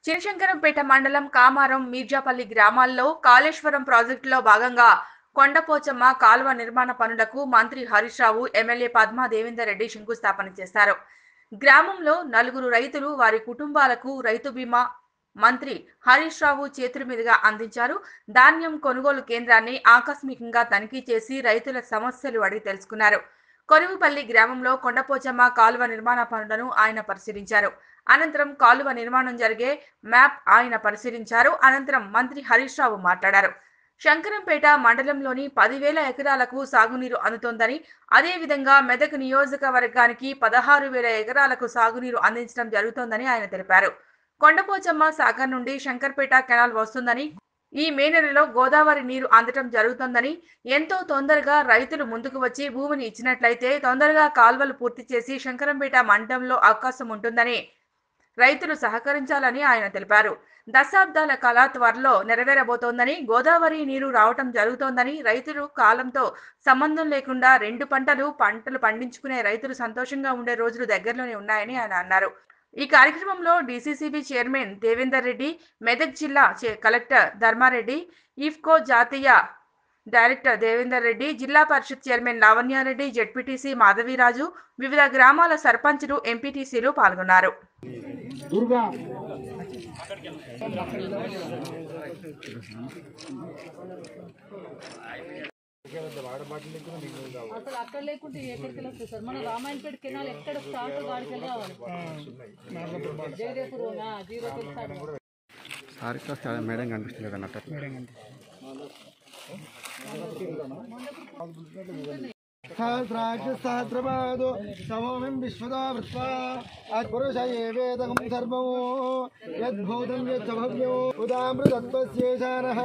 చినశంకరంపేట మండలం కామారం మీర్జాపల్లి గ్రామాల్లో కాళేశ్వరం ప్రాజెక్టులో భాగంగా కొండపోచమ్మ కాలువ నిర్మాణ పనులకు మంత్రి హరీష్ రావు ఎమ్మెల్యే పద్మా దేవేందర్ రెడ్డి శంకుస్థాపన చేశారు గ్రామంలో నలుగురు రైతులు వారి కుటుంబాలకు రైతు బీమా మంత్రి హరీష్ రావు చేతుల మీదుగా అందించారు ధాన్యం కొనుగోలు కేంద్రాన్ని ఆకస్మికంగా తనిఖీ చేసి రైతుల సమస్యలు అడిగి తెలుసుకున్నారు కొరువుపల్లి గ్రామంలో కొండపోచమ్మ కాలువ నిర్మాణ పనులను ఆయన పరిశీలించారు అనంతరం కాలువ నిర్మాణం జరిగే మ్యాప్ ఆయన పరిశీలించారు అనంతరం మంత్రి హరీష్ రావు మాట్లాడారు శంకరంపేట మండలంలోని పదివేల ఎకరాలకు సాగునీరు అందుతోందని అదేవిధంగా మెదక్ నియోజకవర్గానికి పదహారు వేల ఎకరాలకు సాగునీరు అందించడం జరుగుతోందని ఆయన తెలిపారు కొండపోచమ్మ సాగర్ నుండి శంకర్పేట కెనాల్ వస్తుందని ఈ మే నెలలో గోదావరి నీరు అందటం జరుగుతోందని ఎంతో తొందరగా రైతులు ముందుకు వచ్చి భూమిని ఇచ్చినట్లయితే తొందరగా కాల్వలు పూర్తి చేసి శంకరంపేట మండలంలో అవకాశం ఉంటుందని రైతులు సహకరించాలని ఆయన తెలిపారు దశాబ్దాల కళ త్వరలో నెరవేరబోతోందని గోదావరి నీరు రావటం జరుగుతోందని రైతులు కాలంతో సంబంధం లేకుండా రెండు పంటలు పంటలు పండించుకునే రైతులు సంతోషంగా ఉండే రోజులు దగ్గరలోనే ఉన్నాయని ఆయన అన్నారు ఈ కార్యక్రమంలో డీసీసీబీ చైర్మన్ దేవేందర్ రెడ్డి మెదక్ జిల్లా చే- కలెక్టర్ ధర్మారెడ్డి ఇఫ్కో జాతీయ director Devender Reddy Zilla Parishad chairman Lavanya Reddy ZPTC Madhavi Raju వివిధ గ్రామాల సర్పంచులు ఎంపీటీసీలు పాల్గొన్నారు దుర్గా అసలు అక్కడ లేకుంటే ఎక్కడికి వెళ్ళి వస్తుంది సార్ మన రామాయణపేట కెనాల్ ఎక్కడ స్టార్ట్ గాడికి వెళ్ళి రావాలి జయదేపూర్ జీరో స్టార్ట్ సారిక చాలా మేడం కనిపిస్తలేదు అన్నట్టు సహస్రాక్షసహస్రపాదో సమోమిం విశ్వదా వృత్వా అత్పురుష ఏ వేదకం సర్వము యద్భూతం యచ్చ భవ్యో ఉదామృతత్వస్యేషానః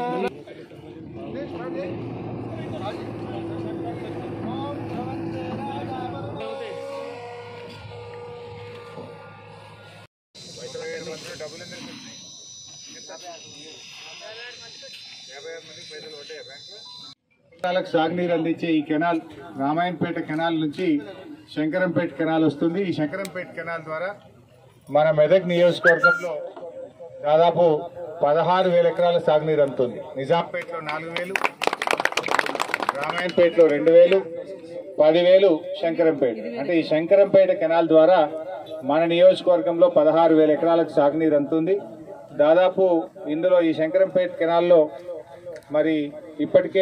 జిల్లాలకు సాగునీరు అందించే ఈ కెనాల్ రామాయణపేట కెనాల్ నుంచి శంకరంపేట కెనాల్ వస్తుంది ఈ శంకరంపేట కెనాల్ ద్వారా మన మెదక్ నియోజకవర్గంలో దాదాపు పదహారు వేల ఎకరాల సాగునీరు అందుతుంది నిజాంపేటలో నాలుగు వేలు రామాయణపేటలో రెండు వేలు పదివేలు శంకరంపేట అంటే ఈ శంకరంపేట కెనాల్ ద్వారా మన నియోజకవర్గంలో పదహారు వేల ఎకరాలకు సాగునీరు అందుతుంది దాదాపు ఇందులో ఈ శంకరంపేట కెనాల్లో మరి ఇప్పటికే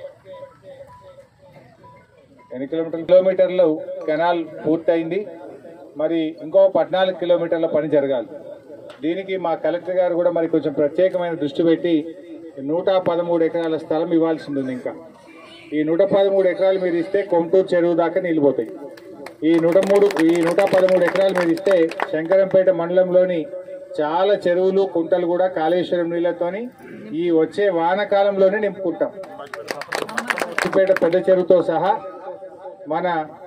ఎన్ని కిలోమీటర్లు కిలోమీటర్లు కెనాల్ పూర్తయింది మరి ఇంకో పద్నాలుగు కిలోమీటర్ల పని జరగాలి దీనికి మా కలెక్టర్ గారు కూడా మరి కొంచెం ప్రత్యేకమైన దృష్టి పెట్టి నూట పదమూడు ఎకరాల స్థలం ఇవ్వాల్సి ఉంది ఇంకా ఈ నూట పదమూడు ఎకరాలు మీరు ఇస్తే కొమటూరు చెరువు దాకా నీళ్ళు పోతాయి ఈ నూట మూడు ఈ నూట పదమూడు ఎకరాలు మీరు ఇస్తే శంకరంపేట మండలంలోని చాలా చెరువులు కుంటలు కూడా కాళేశ్వరం నీళ్లతోని ఈ వచ్చే వానకాలంలోనే నింపుకుంటాం సిద్దిపేట పెద్ద చెరువుతో సహా మన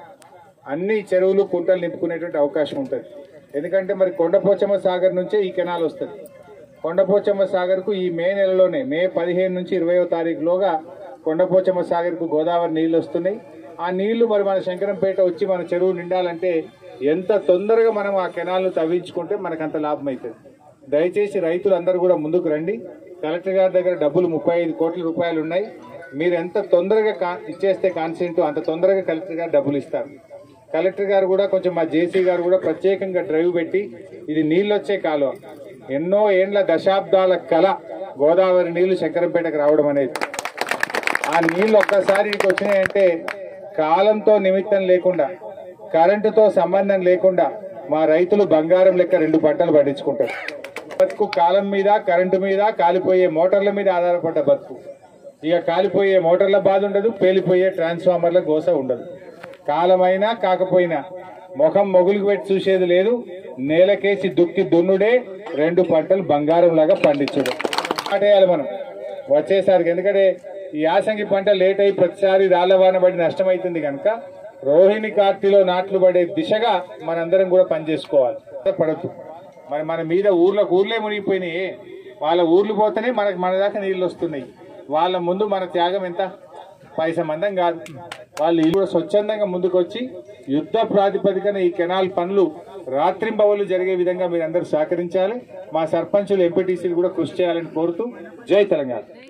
అన్ని చెరువులు కుంటలు నింపుకునేటువంటి అవకాశం ఉంటుంది ఎందుకంటే మరి కొండపోచమ్మ సాగర్ నుంచే ఈ కెనాల్ వస్తుంది కొండపోచమ్మ సాగర్కు ఈ మే నెలలోనే మే పదిహేను నుంచి ఇరవయో తారీఖులోగా కొండపోచమ్మ సాగర్కు గోదావరి నీళ్లు వస్తున్నాయి ఆ నీళ్లు మరి మన శంకరంపేట వచ్చి మన చెరువు నిండాలంటే ఎంత తొందరగా మనం ఆ కెనాల్ను తవ్వించుకుంటే మనకు అంత లాభం అవుతుంది దయచేసి రైతులందరూ కూడా ముందుకు రండి కలెక్టర్ గారి దగ్గర డబ్బులు ముప్పై ఐదు కోట్ల రూపాయలు ఉన్నాయి మీరు ఎంత తొందరగా కా- ఇచ్చేస్తే కాన్సెంట్ అంత తొందరగా కలెక్టర్ గారు డబ్బులు ఇస్తారు కలెక్టర్ గారు కూడా కొంచెం మా జేసీ గారు కూడా ప్రత్యేకంగా డ్రైవ్ పెట్టి ఇది నీళ్ళు వచ్చే కాలువ ఎన్నో ఏండ్ల దశాబ్దాల కళ గోదావరి నీళ్లు శంకరంపేటకు రావడం అనేది ఆ నీళ్లు ఒక్కసారి ఇక్కడికి వచ్చినాయంటే కాలంతో నిమిత్తం లేకుండా కరెంటుతో సంబంధం లేకుండా మా రైతులు బంగారం లెక్క రెండు పంటలు పండించుకుంటారు బతుకు కాలం మీద కరెంటు మీద కాలిపోయే మోటార్ల మీద ఆధారపడ్డ బతుకు ఇక కాలిపోయే మోటార్ల బాధ ఉండదు పేలిపోయే ట్రాన్స్ఫార్మర్ల గోస ఉండదు కాలమైనా కాకపోయినా ముఖం మొగులుకు పెట్టి చూసేది లేదు నేలకేసి దుక్కి దున్నుడే రెండు పంటలు బంగారం లాగా పండించడు పాటేయాలి మనం వచ్చేసరికి ఎందుకంటే ఈ యాసంగి పంట లేట్ అయి ప్రతిసారి రాళ్ళవాన పడి నష్టమైతుంది కనుక రోహిణి కార్తీలో నాట్లు పడే దిశగా మనందరం కూడా పనిచేసుకోవాలి పడద్దు మరి మన మీద ఊర్లకు ఊర్లే మునిగిపోయినాయి వాళ్ళ ఊర్లు పోతేనే మనకు మన దాకా నీళ్లు వస్తున్నాయి వాళ్ళ ముందు మన త్యాగం ఎంత పైస మందం కాదు వాళ్ళు ఇల్లు కూడా స్వచ్ఛందంగా ముందుకొచ్చి యుద్ధ ప్రాతిపదికన ఈ కెనాల్ పనులు రాత్రింబవలు జరిగే విధంగా మీరు అందరూ సహకరించాలి మా సర్పంచులు ఎంపీటీసీలు కూడా కృషి చేయాలని కోరుతూ జై తెలంగాణ